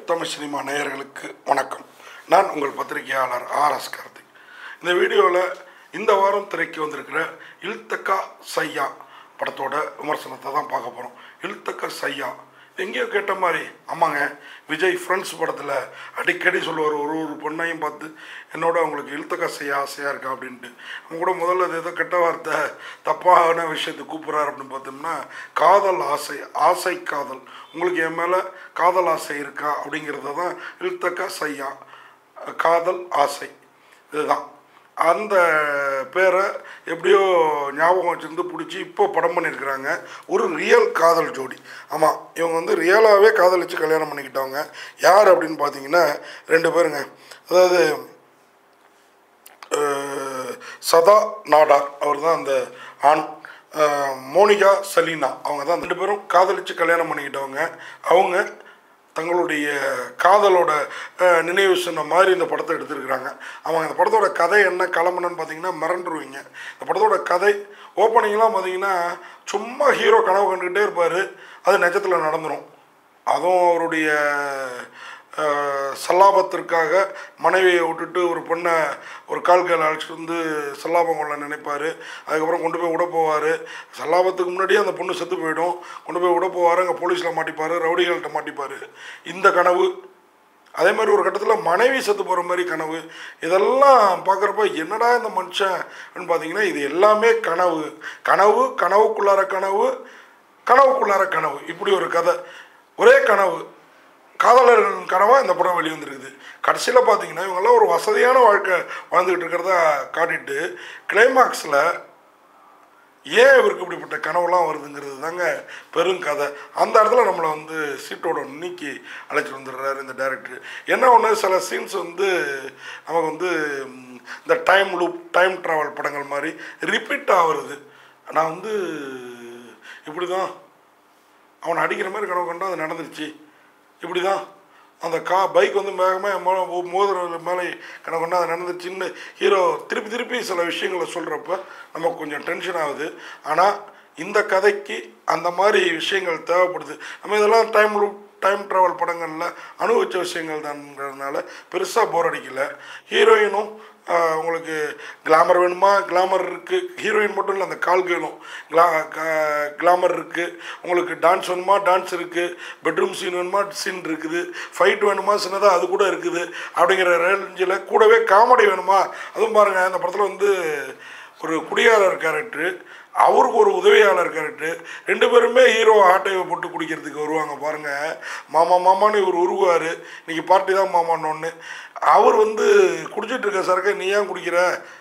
Tamil cinema நேயர்களுக்கு வணக்கம் நான் உங்கள் பத்திரிகையாளர் ஆர் எஸ் கார்த்திக் இந்த வீடியோவில் இந்த வாரம் திரைக்கு வந்திருக்கிற இல்தக்கா சையா படத்தோட விமர்சனத்தை தான் பார்க்க போகிறோம் இல்தக்கா சையா எங்கேயோ கேட்ட மாதிரி ஆமாங்க விஜய் ஃப்ரெண்ட்ஸ் படத்தில் அடிக்கடி சொல்லுவார் ஒரு ஒரு பொண்ணையும் பார்த்து என்னோட அவங்களுக்கு இழுத்தக்கா செய்ய ஆசையாக இருக்கா அப்படின்ட்டு அவங்க கூட முதல்ல அது ஏதோ கெட்ட வார்த்தை தப்பான விஷயத்தை கூப்பிட்றாரு அப்படின்னு பார்த்தோம்னா காதல் ஆசை ஆசை காதல் உங்களுக்கு என் மேலே காதல் ஆசை இருக்கா அப்படிங்கிறத தான் இழுத்தக்கா செய்யா காதல் ஆசை இதுதான் அந்த பேரை எப்படியோ ஞாபகம் வச்சுருந்து பிடிச்சி இப்போ படம் பண்ணியிருக்கிறாங்க ஒரு ரியல் காதல் ஜோடி ஆமாம் இவங்க வந்து ரியலாகவே காதலிச்சு கல்யாணம் பண்ணிக்கிட்டவங்க யார் அப்படின்னு பார்த்தீங்கன்னா ரெண்டு பேருங்க அதாவது அஹ், சதா நாடார் அவர் தான் அந்த ஆண் அஹ், மோனிகா சலீனா அவங்க தான் ரெண்டு பேரும் காதலிச்சு கல்யாணம் பண்ணிக்கிட்டவங்க அவங்க தங்களுடைய காதலோட அஹ், நினைவு சொன்ன மாதிரி இந்த படத்தை எடுத்திருக்கிறாங்க அவங்க இந்த படத்தோட கதை என்ன கிளம்புனன்னு பார்த்தீங்கன்னா மிரண்டுருவீங்க இந்த படத்தோட கதை ஓப்பனிங்லாம் பார்த்தீங்கன்னா சும்மா ஹீரோ கனவு கண்டுக்கிட்டே இருப்பார் அது நிஜத்தில் நடந்துடும் அதுவும் அவருடைய அஹ், சல்லாபத்திற்காக மனைவியை விட்டுட்டு ஒரு பொண்ணை ஒரு கால் கையில் அழைச்சிட்டு வந்து சல்லாபம் கொள்ள நினைப்பார் அதுக்கப்புறம் கொண்டு போய் விட போவார் சல்லாபத்துக்கு முன்னாடியே அந்த பொண்ணு செத்து போயிடும் கொண்டு போய் விட போவார் அங்கே போலீஸில் மாட்டிப்பார் ரவுடிகள்கிட்ட மாட்டிப்பார் இந்த கனவு அதே மாதிரி ஒரு கட்டத்தில் மனைவி செத்து போகிற மாதிரி கனவு இதெல்லாம் பார்க்குறப்ப என்னடா இந்த மனுஷன் அப்படின்னு பார்த்தீங்கன்னா இது எல்லாமே கனவு கனவு கனவுக்குள்ளார கனவு கனவுக்குள்ளார கனவு இப்படி ஒரு கதை ஒரே கனவு காதலர்கள் கனவாக இந்த படம் வெளிவந்திருக்குது கடைசியில் பார்த்தீங்கன்னா இவங்கெல்லாம் ஒரு வசதியான வாழ்க்கை வாழ்ந்துக்கிட்டு இருக்கிறதா காட்டிட்டு கிளைமாக்ஸில் ஏன் இவருக்கு இப்படிப்பட்ட கனவுலாம் வருதுங்கிறது தாங்க பெருங்கதை அந்த இடத்துல நம்மளை வந்து சீட்டோட நீக்கி அழைச்சிட்டு வந்துடுறாரு இந்த டேரக்டர் என்ன ஒன்று சில சீன்ஸ் வந்து நமக்கு வந்து ம், இந்த டைம் லூப் டைம் ட்ராவல் படங்கள் மாதிரி ரிப்பீட் ஆகுறது நான் வந்து இப்படி தான் அவனை அடிக்கிற மாதிரி கனவு கண்டா அது நடந்துருச்சு இப்படி தான் அந்த கா பைக் வந்து வேகமாக மோதுற மேலே கணக்கு கொண்டு அது நடந்துச்சுன்னு ஹீரோ திருப்பி திருப்பி சில விஷயங்களை சொல்கிறப்ப நமக்கு கொஞ்சம் டென்ஷன் ஆகுது ஆனால் இந்த கதைக்கு அந்த மாதிரி விஷயங்கள் தேவைப்படுது நம்ம இதெல்லாம் டைம் டைம் ட்ராவல் படங்களில் அனுபவிச்ச விஷயங்கள் தான்ங்கிறதுனால பெருசாக போர் அடிக்கல ஹீரோயினும் ஆஹ், உங்களுக்கு கிளாமர் வேணுமா கிளாமர் இருக்குது ஹீரோயின் மட்டும் இல்லை அந்த கால்களும் கிளா கிளாமர் இருக்குது உங்களுக்கு டான்ஸ் வேணுமா டான்ஸ் இருக்குது பெட்ரூம் சீன் வேணுமா சீன் இருக்குது ஃபைட் வேணுமா சின்னதாக அது கூட இருக்குது அப்படிங்கிற ரேஞ்சில் கூடவே காமெடி வேணுமா அதுவும் பாருங்கள் இந்த படத்தில் வந்து ஒரு குடியாளர் கேரக்டரு அவருக்கு ஒரு உதவியாளர் கேரக்டர் ரெண்டு பேருமே ஹீரோ ஆட்டையை போட்டு குடிக்கிறதுக்கு வருவாங்க பாருங்கள் மாமா மாமான்னு இவர் உருவார் இன்னைக்கு பார்ட்டி தான் மாமான்னு அவர் வந்து குடிச்சிட்டு இருக்க சரக்கை நீ ஏன் குடிக்கிற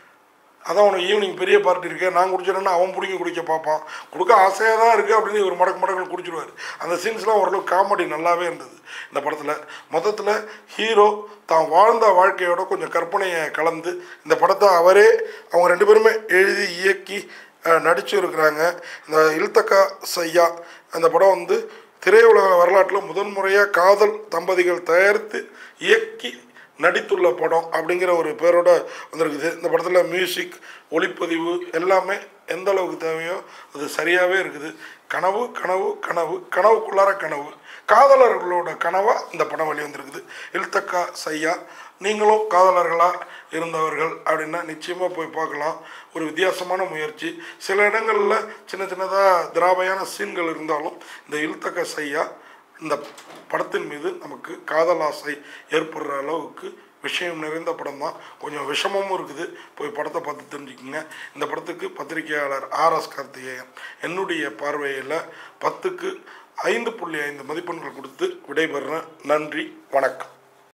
அதான் உனக்கு ஈவினிங் பெரிய பார்ட்டி இருக்கு நான் குடிச்சிடறேன்னா அவன் பிடிங்கி குடிக்க பார்ப்பான் கொடுக்க ஆசையாக தான் இருக்குது அப்படின்னு இவர் மடக்கு மடக்குன்னு குடிச்சிடுவார் அந்த சீன்ஸ்லாம் ஓரளவு காமெடி நல்லாவே இருந்தது இந்த படத்தில் மொத்தத்தில் ஹீரோ தான் வாழ்ந்த வாழ்க்கையோட கொஞ்சம் கற்பனையை கலந்து இந்த படத்தை அவரே அவங்க ரெண்டு பேருமே எழுதி இயக்கி அஹ், நடிச்சு இருக்கிறாங்க இந்த இல்தக்கா சையா அந்த படம் வந்து திரையுலக வரலாற்றில் முதன் முறையாக காதல் தம்பதிகள் தயாரித்து இயக்கி நடித்துள்ள படம் அப்படிங்கிற ஒரு பேரோட வந்திருக்குது இந்த படத்தில் மியூசிக் ஒளிப்பதிவு எல்லாமே எந்த அளவுக்கு தேவையோ அது சரியாகவே இருக்குது கனவு கனவு கனவு கனவுக்குள்ளார கனவு காதலர்களோட கனவாக இந்த படம் வெளிவந்திருக்குது இல்தக்கா சையா நீங்களும் காதலர்களாக இருந்தவர்கள் அப்படின்னா நிச்சயமாக போய் பார்க்கலாம் ஒரு வித்தியாசமான முயற்சி சில இடங்களில் சின்ன சின்னதாக திராவையான சீன்கள் இருந்தாலும் இந்த இல்தக்கா சையா இந்த படத்தின் மீது நமக்கு காதல் ஆசை ஏற்படுற அளவுக்கு விஷயம் நிறைந்த படம் தான் கொஞ்சம் விஷமமும் இருக்குது போய் படத்தை பார்த்து தெரிஞ்சுக்கோங்க இந்த படத்துக்கு பத்திரிகையாளர் ஆர் எஸ் கார்த்திகேயன் என்னுடைய பார்வையில் பத்துக்கு ஐந்து புள்ளி ஐந்து மதிப்பெண்கள் கொடுத்து விடைபெறுறேன் நன்றி வணக்கம்